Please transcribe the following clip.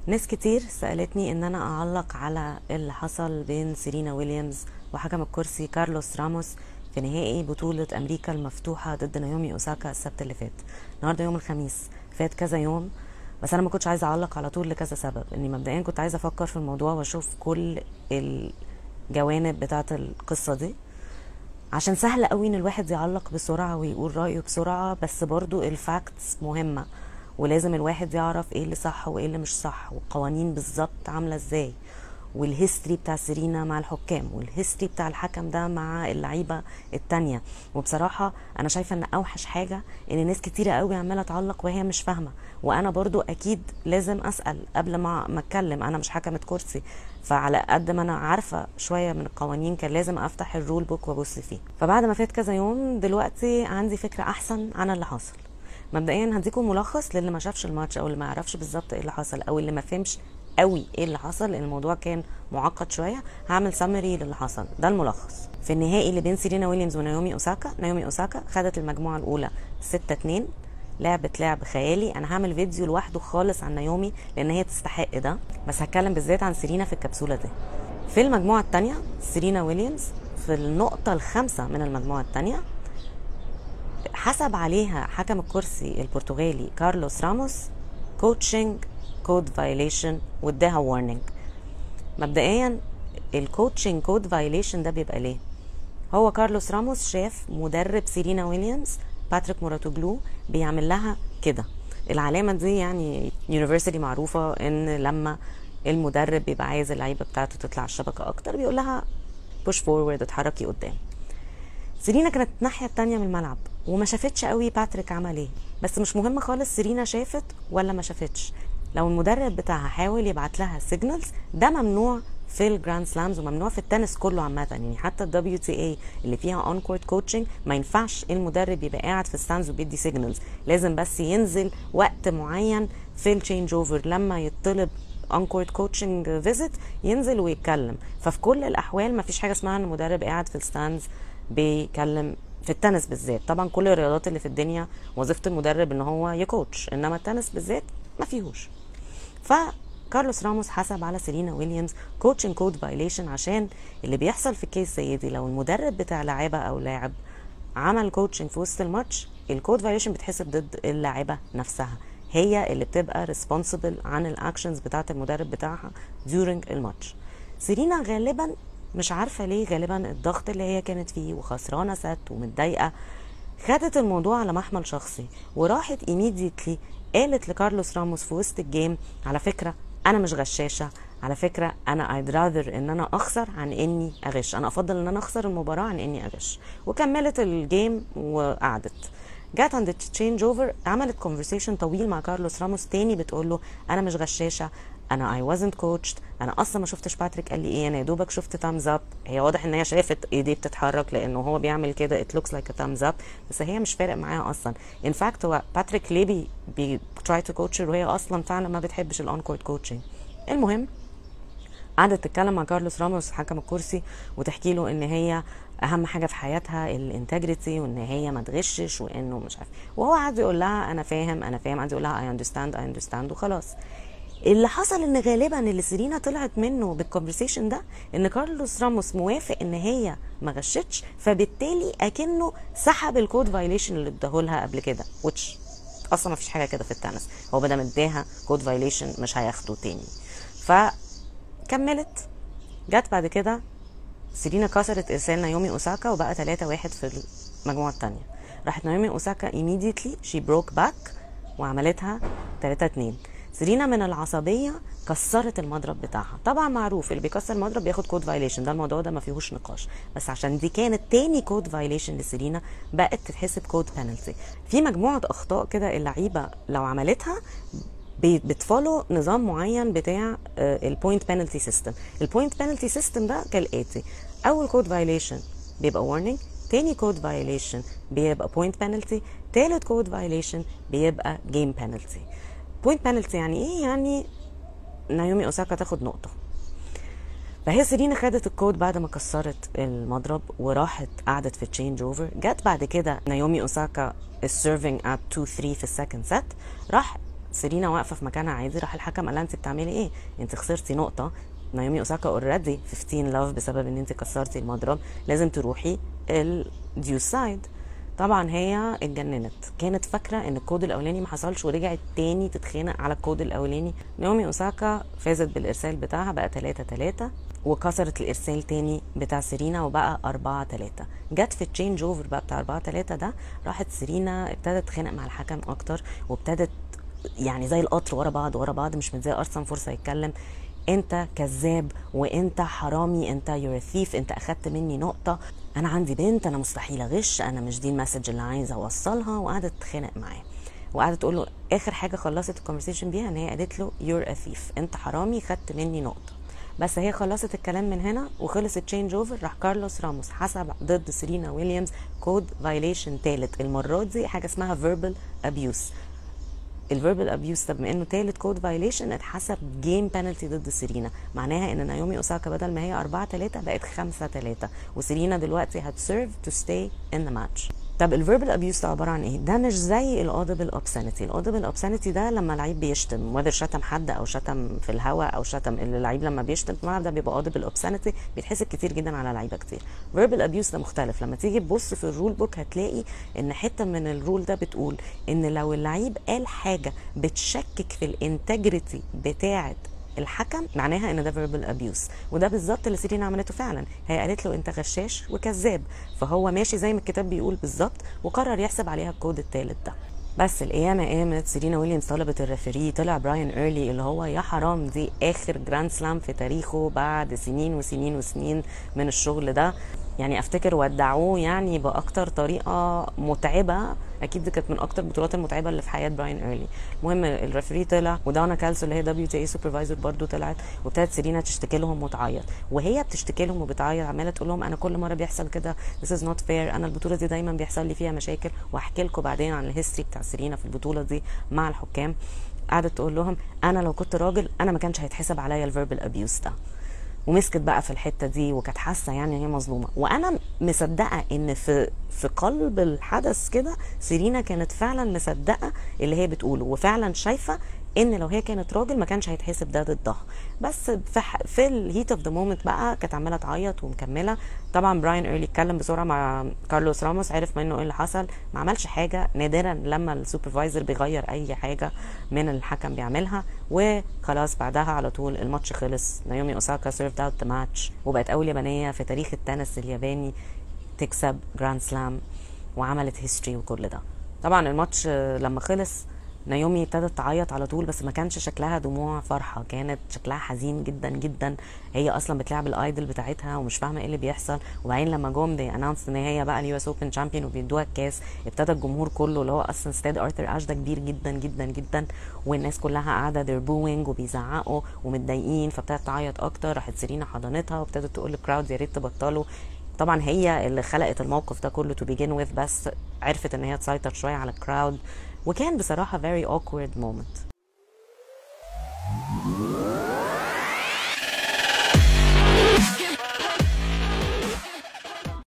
ناس كتير سألتني ان انا اعلق على اللي حصل بين سيرينا ويليامز وحكم الكرسي كارلوس راموس في نهائي بطولة امريكا المفتوحة ضد نايومي اوساكا السبت اللي فات النهارده يوم الخميس فات كذا يوم بس انا ما كنتش عايزه اعلق على طول لكذا سبب اني مبدئيا كنت عايزه افكر في الموضوع واشوف كل الجوانب بتاعه القصه دي عشان سهل قوي ان الواحد يعلق بسرعه ويقول رايه بسرعه بس برضو الفاكتس مهمه ولازم الواحد يعرف ايه اللي صح وايه اللي مش صح والقوانين بالظبط عامله ازاي والهيستوري بتاع سيرينا مع الحكام والهيستوري بتاع الحكم ده مع اللعيبه التانية وبصراحه انا شايفه ان اوحش حاجه ان ناس كتيره قوي عماله تعلق وهي مش فاهمه وانا برضو اكيد لازم اسال قبل ما ما اتكلم انا مش حكمه كرسي فعلى قد ما انا عارفه شويه من القوانين كان لازم افتح الرول بوك وابص فيه فبعد ما فات كذا يوم دلوقتي عندي فكره احسن عن اللي حصل مبدئيا هديكم ملخص للي ما شافش الماتش او اللي ما يعرفش بالظبط ايه اللي حصل او اللي ما فهمش قوي ايه اللي حصل لان الموضوع كان معقد شويه هعمل سامري للي حصل ده الملخص في النهائي اللي بين سيرينا ويليامز ونايومي اوساكا نايومي اوساكا خدت المجموعه الاولى 6 2 لعبت لعب خيالي انا هعمل فيديو لوحده خالص عن نايومي لان هي تستحق ده بس هتكلم بالذات عن سيرينا في الكبسوله دي في المجموعه الثانيه سيرينا ويليامز في النقطه الخامسه من المجموعه الثانيه حسب عليها حكم الكرسي البرتغالي كارلوس راموس كوتشنج كود فايليشن واداها وارنينج مبدئيا الكوتشنج كود فايليشن ده بيبقى ليه هو كارلوس راموس شاف مدرب سيرينا ويليامز باتريك موراتوجلو بيعمل لها كده العلامه دي يعني يونيفرسيتي معروفه ان لما المدرب بيبقى عايز اللعيبه بتاعته تطلع الشبكه اكتر بيقول لها بوش فورورد اتحركي قدام سيرينا كانت الناحيه التانية من الملعب وما شافتش قوي باتريك عمل ايه بس مش مهم خالص سيرينا شافت ولا ما شافتش لو المدرب بتاعها حاول يبعت لها سيجنالز ده ممنوع في الجراند سلامز وممنوع في التنس كله عامه يعني حتى الدبليو تي اي اللي فيها اون كورت كوتشنج ما ينفعش المدرب يبقى قاعد في الستاندز وبيدي سيجنالز لازم بس ينزل وقت معين في التشينج اوفر لما يطلب اون كورت كوتشنج فيزيت ينزل ويتكلم ففي كل الاحوال ما فيش حاجه اسمها ان المدرب قاعد في الستاندز بيكلم في التنس بالذات طبعا كل الرياضات اللي في الدنيا وظيفه المدرب ان هو يكوتش انما التنس بالذات ما فيهوش فكارلوس راموس حسب على سيرينا ويليامز كوتشنج كود فايليشن عشان اللي بيحصل في كيس زي دي لو المدرب بتاع لاعبه او لاعب عمل كوتشنج في وسط الماتش الكود فايليشن بتحسب ضد اللاعبه نفسها هي اللي بتبقى ريسبونسبل عن الاكشنز بتاعه المدرب بتاعها during الماتش سيرينا غالبا مش عارفه ليه غالبا الضغط اللي هي كانت فيه وخسرانه ست ومتضايقه خدت الموضوع على محمل شخصي وراحت ايميديتلي قالت لكارلوس راموس في وسط الجيم على فكره انا مش غشاشه على فكره انا I'd rather ان انا اخسر عن اني اغش انا افضل ان انا اخسر المباراه عن اني اغش وكملت الجيم وقعدت جت عند التشينج اوفر عملت كونفرسيشن طويل مع كارلوس راموس تاني بتقول له انا مش غشاشه انا اي wasn't coached انا اصلا ما شفتش باتريك قال لي ايه انا يا دوبك شفت thumbs اب هي واضح ان هي شافت ايديه بتتحرك لانه هو بيعمل كده it looks like a thumbs up بس هي مش فارق معاها اصلا in fact هو باتريك ليه بي, بي try to coach her وهي اصلا فعلا ما بتحبش الاون كورت كوتشنج المهم قعدت تتكلم مع كارلوس راموس حكم الكرسي وتحكي له ان هي اهم حاجه في حياتها الانتجريتي وان هي ما تغشش وانه مش عارف وهو قعد يقول لها انا فاهم انا فاهم قعد يقول لها اي اندرستاند اي اندرستاند وخلاص اللي حصل ان غالبا اللي سيرينا طلعت منه بالكونفرسيشن ده ان كارلوس راموس موافق ان هي ما غشتش فبالتالي اكنه سحب الكود فايليشن اللي اداهولها قبل كده وتش اصلا ما فيش حاجه كده في التنس هو بدل ما اداها كود فايليشن مش هياخده تاني فكملت جت بعد كده سيرينا كسرت ارسال نايومي اوساكا وبقى 3 1 في المجموعه الثانيه راحت نايومي اوساكا immediately شي بروك باك وعملتها 3 2 سيرينا من العصبيه كسرت المضرب بتاعها طبعا معروف اللي بيكسر المضرب بياخد كود فايليشن ده الموضوع ده ما فيهوش نقاش بس عشان دي كانت تاني كود فايليشن لسيرينا بقت تتحسب كود بينالتي في مجموعه اخطاء كده اللعيبه لو عملتها بتفولو نظام معين بتاع البوينت بينالتي سيستم البوينت بينالتي سيستم ده كالاتي اول كود فايليشن بيبقى warning تاني كود فايليشن بيبقى بوينت بينالتي تالت كود فايليشن بيبقى جيم بينالتي بوينت بينالتي يعني ايه يعني نايومي اوساكا تاخد نقطه فهي سيرينا خدت الكود بعد ما كسرت المضرب وراحت قعدت في التشينج اوفر جت بعد كده نايومي اوساكا السيرفينج ات 2 3 في السكند سيت راح سيرينا واقفه في مكانها عادي راح الحكم قال لها انت بتعملي ايه انت خسرتي نقطه نايومي اوساكا اوريدي 15 لاف بسبب ان انت كسرتي المضرب لازم تروحي الديو سايد طبعا هي اتجننت كانت فاكره ان الكود الاولاني ما حصلش ورجعت تاني تتخانق على الكود الاولاني ناومي اوساكا فازت بالارسال بتاعها بقى 3 3 وكسرت الارسال تاني بتاع سيرينا وبقى 4 3 جت في التشينج اوفر بقى بتاع 4 3 ده راحت سيرينا ابتدت تتخانق مع الحكم اكتر وابتدت يعني زي القطر ورا بعض ورا بعض مش مديه ارسنال فرصه يتكلم انت كذاب وانت حرامي انت يور ثيف انت اخدت مني نقطه انا عندي بنت انا مستحيل اغش انا مش دي المسج اللي عايزه اوصلها وقعدت تتخانق معاه وقعدت تقول له اخر حاجه خلصت الكونفرسيشن بيها ان هي قالت له يور ا ثيف انت حرامي خدت مني نقطه بس هي خلصت الكلام من هنا وخلص تشينج اوفر راح كارلوس راموس حسب ضد سيرينا ويليامز كود فايليشن ثالث المره دي حاجه اسمها فيربال ابيوس الفيربال ابيوز طب بما انه تالت كود فايليشن اتحسب جيم بنالتي ضد سيرينا معناها ان نايومي اوساكا بدل ما هي 4 3 بقت 5 3 وسيرينا دلوقتي هتسيرف تو ستي ان ذا ماتش طب الفيربال ابيوز ده عباره عن ايه؟ ده مش زي الاودبل اوبسانيتي، الاودبل اوبسانيتي ده لما لعيب بيشتم وذر شتم حد او شتم في الهواء او شتم اللعيب لما بيشتم في الملعب ده بيبقى اودبل اوبسانيتي بيتحسب كتير جدا على لعيبه كتير. فيربال ابيوز ده مختلف، لما تيجي تبص في الرول بوك هتلاقي ان حته من الرول ده بتقول ان لو اللعيب قال حاجه بتشكك في الانتجريتي بتاعه الحكم معناها ان ده فيربال ابيوس وده بالظبط اللي سيرينا عملته فعلا هي قالت له انت غشاش وكذاب فهو ماشي زي ما الكتاب بيقول بالظبط وقرر يحسب عليها الكود الثالث ده بس القيامة قامت سيرينا ويليامز طلبت الريفري طلع براين ايرلي اللي هو يا حرام دي اخر جراند سلام في تاريخه بعد سنين وسنين وسنين من الشغل ده يعني افتكر ودعوه يعني باكتر طريقه متعبه اكيد دي كانت من اكتر البطولات المتعبه اللي في حياه براين ايرلي المهم الريفري طلع ودانا كالسو اللي هي دبليو تي اي سوبرفايزر برضو طلعت وابتدت سيرينا تشتكي لهم وتعيط وهي بتشتكي لهم وبتعيط عماله تقول لهم انا كل مره بيحصل كده this is not fair انا البطوله دي دايما بيحصل لي فيها مشاكل وهحكي لكم بعدين عن الهيستوري بتاع سيرينا في البطوله دي مع الحكام قعدت تقول لهم انا لو كنت راجل انا ما كانش هيتحسب عليا الفيربال ابيوز ده ومسكت بقى في الحته دي وكانت حاسه يعني هي مظلومه وانا مصدقه ان في في قلب الحدث كده سيرينا كانت فعلا مصدقه اللي هي بتقوله وفعلا شايفه ان لو هي كانت راجل ما كانش هيتحسب ده ضدها بس في, في الهيت اوف ذا مومنت بقى كانت عماله تعيط ومكمله طبعا براين ايرلي اتكلم بسرعه مع كارلوس راموس عرف منه ايه اللي حصل ما عملش حاجه نادرا لما السوبرفايزر بيغير اي حاجه من الحكم بيعملها وخلاص بعدها على طول الماتش خلص نايومي اوساكا سيرفد اوت ذا ماتش وبقت اول يابانيه في تاريخ التنس الياباني تكسب جراند سلام وعملت هيستوري وكل ده طبعا الماتش لما خلص نايومي ابتدت تعيط على طول بس ما كانش شكلها دموع فرحه كانت شكلها حزين جدا جدا هي اصلا بتلعب الايدل بتاعتها ومش فاهمه ايه اللي بيحصل وبعدين لما جم دي اناونس ان هي بقى اليو اس اوبن تشامبيون وبيدوها الكاس ابتدى الجمهور كله اللي هو اصلا استاد ارثر اش ده كبير جدا جدا جدا والناس كلها قاعده دير بوينج وبيزعقوا ومتضايقين فابتدت تعيط اكتر راحت سيرينا حضنتها وابتدت تقول للكراود يا ريت تبطلوا طبعا هي اللي خلقت الموقف ده كله تو بيجين وذ بس عرفت ان هي تسيطر شويه على الكراود وكان بصراحه very awkward moment